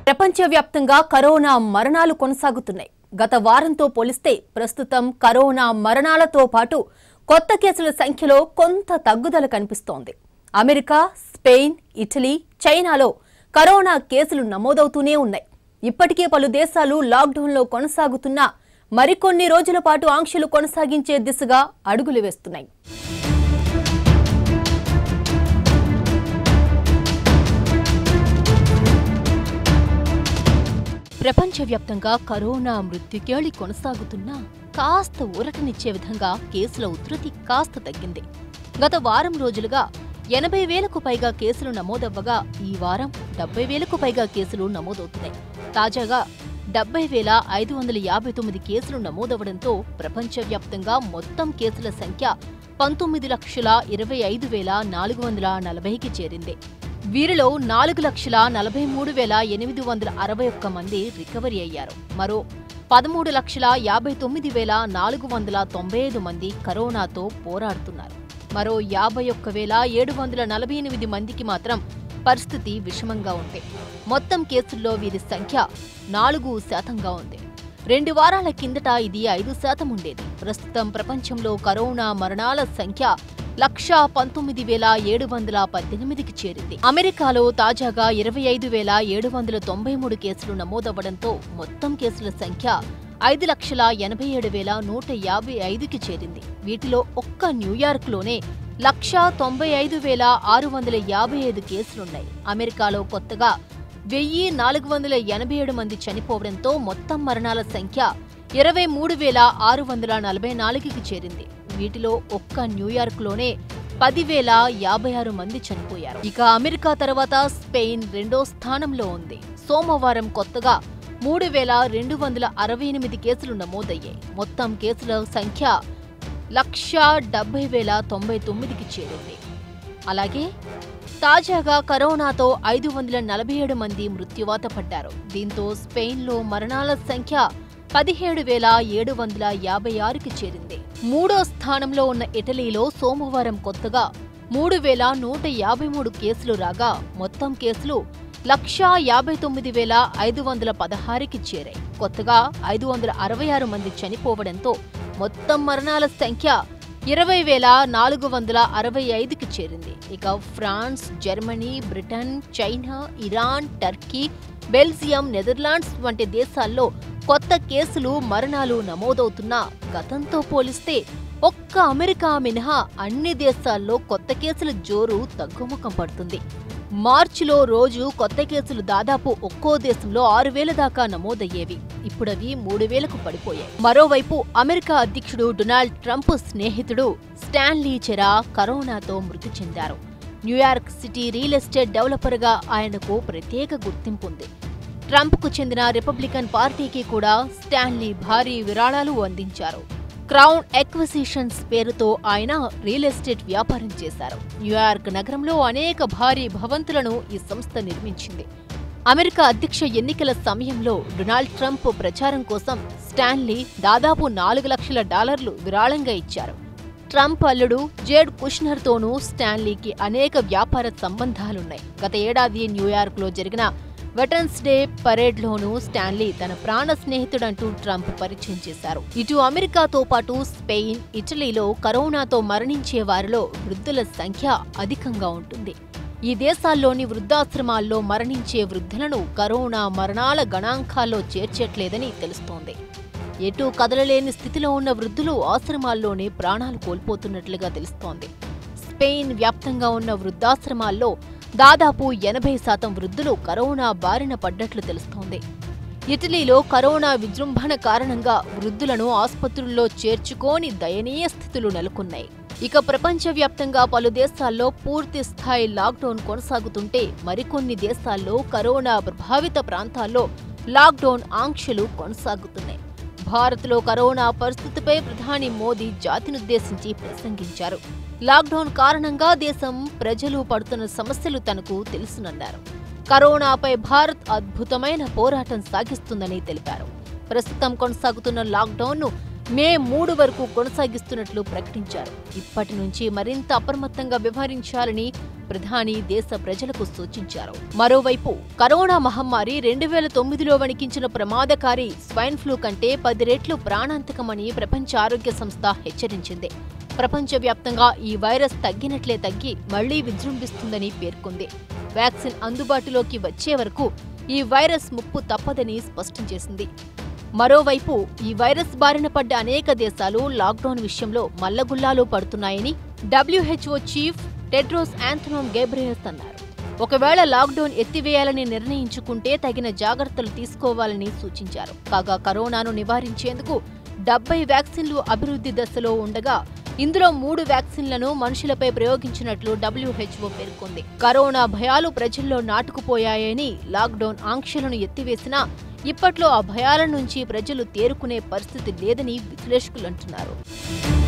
ప్రపంచవ్యాప్తంగా కరోనా మరణాలు కొనసాగుతున్నాయి గత వారంతో పోలిస్తే ప్రస్తుతం కరోనా మరణాలతో పాటు కొత్త కేసుల సంఖ్యలో కొంత తగ్గుదల కనిపిస్తోంది అమెరికా స్పెయిన్ ఇటలీ చైనాలో కరోనా కేసులు నమోదవుతూనే ఉన్నాయి ఇప్పటికే పలు దేశాలు లాక్డౌన్లో కొనసాగుతున్నా మరికొన్ని రోజుల పాటు ఆంక్షలు కొనసాగించే దిశగా అడుగులు వేస్తున్నాయి ప్రపంచవ్యాప్తంగా కరోనా మృత్యుకేళి కొనసాగుతున్నా కాస్త ఊరటనిచ్చే విధంగా కేసుల ఉధృతి కాస్త తగ్గింది గత వారం రోజులుగా ఎనభై వేలకు పైగా కేసులు నమోదవ్వగా ఈ వారం డెబ్బై వేలకు పైగా కేసులు నమోదవుతున్నాయి తాజాగా డెబ్బై వేల ఐదు వందల యాభై తొమ్మిది కేసులు నమోదవడంతో ప్రపంచవ్యాప్తంగా మొత్తం కేసుల సంఖ్య పంతొమ్మిది లక్షల ఇరవై ఐదు వేల నాలుగు వందల నలభైకి చేరింది వీరిలో నాలుగు లక్షల నలభై మూడు వేల ఎనిమిది వందల అరవై ఒక్క మంది రికవరీ అయ్యారు మరో పదమూడు లక్షల యాభై తొమ్మిది వేల నాలుగు వందల తొంభై ఐదు మంది కరోనాతో పోరాడుతున్నారు మరో యాభై ఒక్క వేల ఏడు వందల నలభై ఎనిమిది మందికి మాత్రం పరిస్థితి విషమంగా ఉంది మొత్తం కేసుల్లో వీరి సంఖ్య నాలుగు శాతంగా ఉంది రెండు వారాల కిందట ఇది ఐదు శాతం ఉండేది ప్రస్తుతం ప్రపంచంలో కరోనా మరణాల సంఖ్య లక్షా పంతొమ్మిది వేల ఏడు వందల పద్దెనిమిదికి చేరింది అమెరికాలో తాజాగా ఇరవై ఐదు వేల ఏడు వందల తొంభై మూడు కేసులు నమోదవ్వడంతో మొత్తం కేసుల సంఖ్య ఐదు లక్షల ఎనభై ఏడు వేల నూట యాభై ఐదుకి చేరింది వీటిలో ఒక్క న్యూయార్క్లోనే లక్షా తొంభై ఐదు వేల ఆరు వందల యాభై ఐదు కేసులున్నాయి అమెరికాలో కొత్తగా వెయ్యి నాలుగు వందల ఎనభై ఏడు మంది చనిపోవడంతో మొత్తం మరణాల సంఖ్య ఇరవై మూడు వేల ఆరు వందల నలభై నాలుగుకి చేరింది వీటిలో ఒక్క న్యూయార్క్లోనే పదివేల యాభై ఆరు మంది చనిపోయారు ఇక అమెరికా తర్వాత స్పెయిన్ రెండో స్థానంలో ఉంది సోమవారం కొత్తగా మూడు వేల రెండు వందల అరవై ఎనిమిది కేసులు నమోదయ్యాయి మొత్తం కేసుల సంఖ్య లక్షా డెబ్బై వేల తొంభై తొమ్మిదికి చేరింది అలాగే తాజాగా కరోనాతో ఐదు వందల నలభై ఏడు మంది మృత్యువాత పడ్డారు దీంతో స్పెయిన్లో మరణాల సంఖ్య పదిహేడు వేల ఏడు వందల యాభై ఆరుకి చేరింది మూడో స్థానంలో ఉన్న ఇటలీలో సోమవారం కొత్తగా మూడు వేల నూట యాభై మూడు కేసులు రాగా మొత్తం కేసులు లక్షా యాభై తొమ్మిది వేల ఐదు వందల పదహారుకి చేరాయి కొత్తగా ఐదు వందల అరవై ఆరు మంది చనిపోవడంతో మొత్తం మరణాల సంఖ్య ఇరవై వేల నాలుగు వందల అరవై ఐదుకి చేరింది ఇక France Germany Britain China Iran Turkey Belgium Netherlands వంటి దేశాల్లో కొత్త కేసులు మరణాలు నమోదవుతున్నా గతంతో పోలిస్తే ఒక్క అమెరికా మినహా అన్ని దేశాల్లో కొత్త కేసుల జోరు తగ్గుముఖం పడుతుంది మార్చిలో రోజు కొత్త కేసులు దాదాపు ఒక్కో దేశంలో ఆరు వేల దాకా నమోదయ్యేవి ఇప్పుడవి మూడు వేలకు పడిపోయాయి మరోవైపు అమెరికా అధ్యక్షుడు డొనాల్డ్ ట్రంప్ స్నేహితుడు స్టాన్లీ చెరా కరోనాతో మృతి చెందారు న్యూయార్క్ సిటీ రియల్ ఎస్టేట్ డెవలపర్గా ఆయనకు ప్రత్యేక గుర్తింపు ఉంది ట్రంప్కు చెందిన రిపబ్లికన్ పార్టీకి కూడా స్టాన్లీ భారీ విరాళాలు అందించారు క్రౌన్ ఎక్విజిషన్స్ పేరుతో ఆయన రియల్ ఎస్టేట్ వ్యాపారం చేశారు న్యూయార్క్ నగరంలో అనేక భారీ భవంతులను ఈ సంస్థ నిర్మించింది అమెరికా అధ్యక్ష ఎన్నికల సమయంలో డొనాల్డ్ ట్రంప్ ప్రచారం కోసం స్టాన్లీ దాదాపు నాలుగు లక్షల డాలర్లు విరాళంగా ఇచ్చారు ట్రంప్ అల్లుడు జేడ్ కుష్నర్తోనూ స్టాన్లీకి అనేక వ్యాపార సంబంధాలున్నాయి గత ఏడాది న్యూయార్క్లో జరిగిన వెటరన్స్ డే పరేడ్లోనూ స్టాన్లీ తన ప్రాణ స్నేహితుడంటూ ట్రంప్ పరిచయం చేశారు ఇటు అమెరికాతో పాటు స్పెయిన్ ఇటలీలో కరోనాతో మరణించే వారిలో వృద్ధుల సంఖ్య అధికంగా ఉంటుంది ఈ దేశాల్లోని వృద్ధాశ్రమాల్లో మరణించే వృద్ధులను కరోనా మరణాల గణాంకాల్లో చేర్చట్లేదని తెలుస్తోంది ఎటూ కదలలేని స్థితిలో ఉన్న వృద్ధులు ఆశ్రమాల్లోనే ప్రాణాలు కోల్పోతున్నట్లుగా తెలుస్తోంది స్పెయిన్ వ్యాప్తంగా ఉన్న వృద్ధాశ్రమాల్లో దాదాపు ఎనభై శాతం వృద్ధులు కరోనా బారిన పడ్డట్లు తెలుస్తోంది ఇటలీలో కరోనా విజృంభణ కారణంగా వృద్ధులను ఆసుపత్రుల్లో చేర్చుకోని దయనీయ స్థితులు నెలకొన్నాయి ఇక ప్రపంచవ్యాప్తంగా పలు దేశాల్లో పూర్తి స్థాయి లాక్డౌన్ కొనసాగుతుంటే మరికొన్ని దేశాల్లో కరోనా ప్రభావిత ప్రాంతాల్లో లాక్డౌన్ ఆంక్షలు కొనసాగుతున్నాయి భారత్లో కరోనా పరిస్థితిపై ప్రధాని మోదీ జాతినుద్దేశించి ప్రసంగించారు లాక్డౌన్ కారణంగా దేశం ప్రజలు పడుతున్న సమస్యలు తనకు తెలుసునన్నారు కరోనాపై భారత్ అద్భుతమైన పోరాటం సాగిస్తుందని తెలిపారు ప్రస్తుతం కొనసాగుతున్న లాక్డౌన్ను మే మూడు వరకు కొనసాగిస్తున్నట్లు ప్రకటించారు ఇప్పటి నుంచి మరింత అప్రమత్తంగా వ్యవహరించాలని ప్రధాని దేశ ప్రజలకు సూచించారు మరోవైపు కరోనా మహమ్మారి రెండు వేల తొమ్మిదిలో వణికించిన ప్రమాదకారి స్వైన్ ఫ్లూ కంటే పది రెట్లు ప్రాణాంతకమని ప్రపంచ ఆరోగ్య సంస్థ హెచ్చరించింది ప్రపంచవ్యాప్తంగా ఈ వైరస్ తగ్గినట్లే తగ్గి మళ్లీ విజృంభిస్తుందని పేర్కొంది వ్యాక్సిన్ అందుబాటులోకి వచ్చే వరకు ఈ వైరస్ ముప్పు తప్పదని స్పష్టం చేసింది మరోవైపు ఈ వైరస్ బారిన పడ్డ అనేక దేశాలు లాక్డౌన్ విషయంలో మల్లగుల్లాలో పడుతున్నాయని WHO chief Tedros Adhanom Ghebreyesus అన్నారు ఒకవేళ లాక్డౌన్ ఎత్తివేయాలని నిర్ణయించుకుంటే తగిన జాగ్రత్తలు తీసుకోవాలని సూచించారు కాగా కరోనాను నివారించేందుకు డెబ్బై వ్యాక్సిన్లు అభివృద్ధి దశలో ఉండగా ఇందులో మూడు వ్యాక్సిన్లను మనుషులపై ప్రయోగించినట్లు డబ్ల్యూహెచ్ఓ పేర్కొంది కరోనా భయాలు ప్రజల్లో నాటుకుపోయాయని లాక్డౌన్ ఆంక్షలను ఎత్తివేసినా ఇప్పట్లో ఆ భయాల నుంచి ప్రజలు తేరుకునే పరిస్థితి లేదని విశ్లేషకులు అంటున్నారు